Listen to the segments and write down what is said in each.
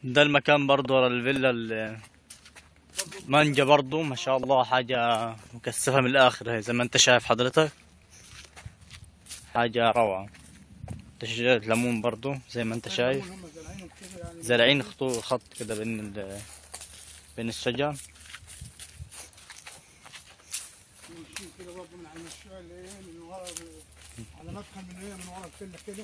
ده المكان برضه ورا الفيلا ال- مانجا برضه ما شاء الله حاجة مكثفة من الآخر هي زي ما أنت شايف حضرتك حاجة روعة ده شجرة ليمون برضه زي ما أنت شايف هم زارعينهم كده يعني زارعين خطوط خط كده بين ال بين الشجر ماشيين كده برضه من على المشروع اللي ايه من ورا على مدخل من ايه من ورا الفيلا كده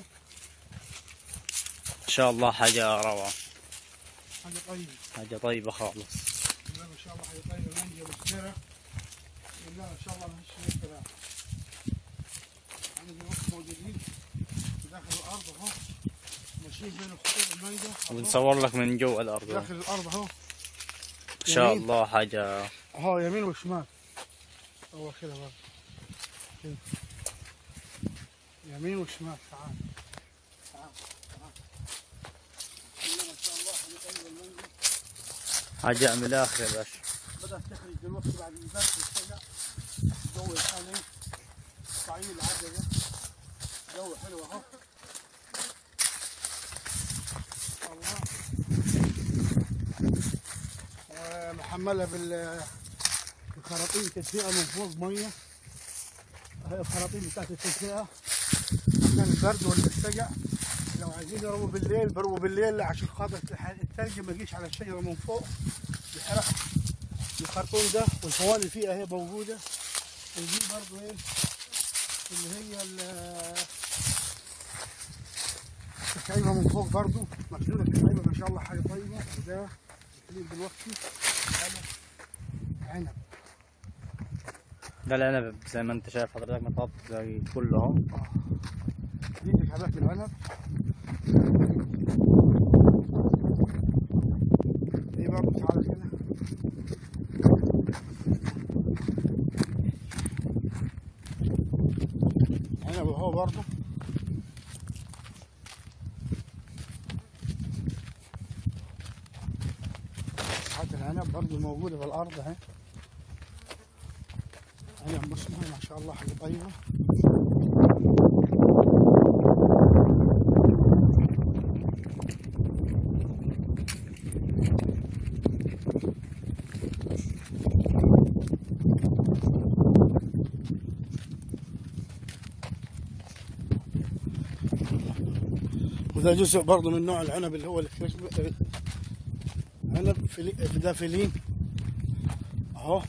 ما شاء الله حاجة روعة حاجه طيبه حاجة طيبة خالص لا ما شاء الله حاجه طيبه مانجا وسمره لا ما شاء الله ما فيش شيء كده عندنا وقت موجودين في داخل الارض اهو ماشيين بين الخطوط المانجا أهو. وبنصور لك من جوا الأرض ما داخل الارض اهو شاء يمين. الله حاجة اهو يمين وشمال هو كده برضه كده يمين وشمال تعال تعال تعال لا ما شاء الله حاجه طيبه المانجا حاجة من الآخر يا باشا بدأت تخرج دلوقتي بعد البرد والشجع الجو الحالي طعيم العجلة جو حلو اهو الله ومحملة بال الخراطيم تدفئة من فوق مية هاي الخراطيم بتاعت التدفئة عشان البرد والشجع لو عايزين يرموا بالليل برموا بالليل عشان خاطر الثلج ما يجيش على الشجرة من فوق يحرق الخرطوم ده والفوائد اللي فيها هي موجودة ودي برضو ايه اللي هي ال- الكعيبة من فوق برضو مخزونة الكعيبة ما شاء الله حاجة طيبة وده الحليب دلوقتي هذا عنب ده العنب زي ما انت شايف حضرتك مطاط زي كله اهو دي تكعبات العنب دي برضو تعالى هنا عنب اهو برضو حتى العنب برضو موجودة في الأرض اهي عنب مسمر ما شاء الله حاجة طيبة وده جزء برضه من نوع العنب اللي هو الكريسماس عنب فيلي ده فيلين اهو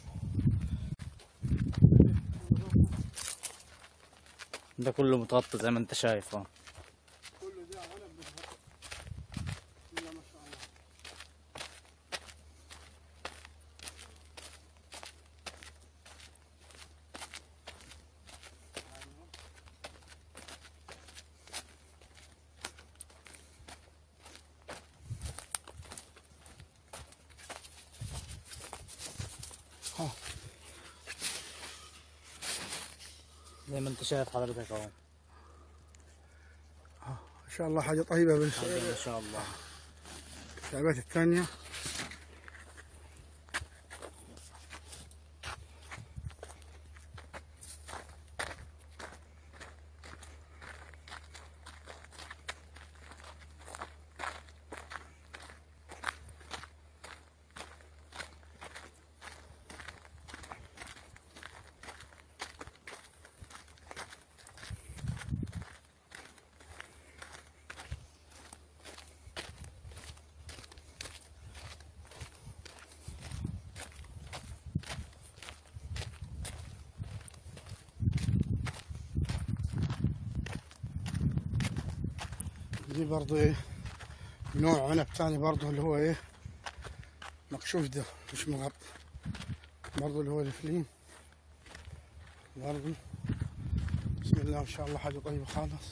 ده كله متغطى زي ما انت شايف اهو كله ده عنب بسم الله ما شاء الله زي ما انت شايف حضرتك اهو ما شاء الله حاجة طيبة حاجة ما شاء الله بالشعبات الثانية دي برضو ايه نوع عنب تاني برضو اللي هو ايه مكشوف ده مش مغطى برضو اللي هو الفلين برضو بسم الله ما شاء الله حاجة طيبة خالص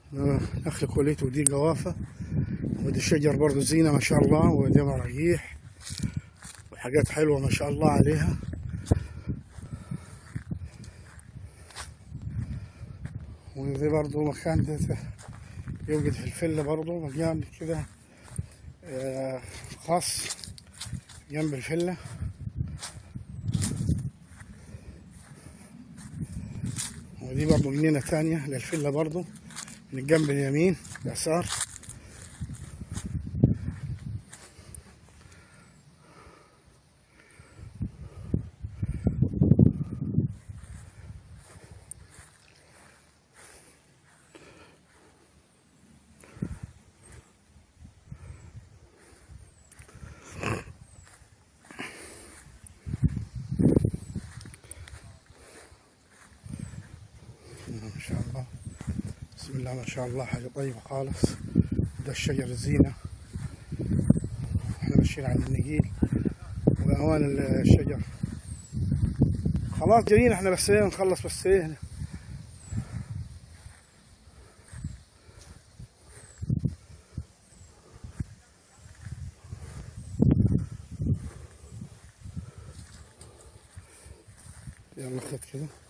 آه، نخل كوليت ودي جوافة ودي الشجر برضو زينة ما شاء الله ودي مراجيح وحاجات حلوة ما شاء الله عليها ودي برضو مكان ده يوجد في الفلة برضو مكان كده آه، خاص جنب الفلة ودي برضو جنينة تانية للفلة برضو من الجنب اليمين اليسار ما شاء الله بسم الله ما شاء الله حاجة طيبة خالص ده الشجر الزينة احنا ماشيين على النجيل وأوان الشجر خلاص جايين احنا بس ايه نخلص بس ايه يلا خد كده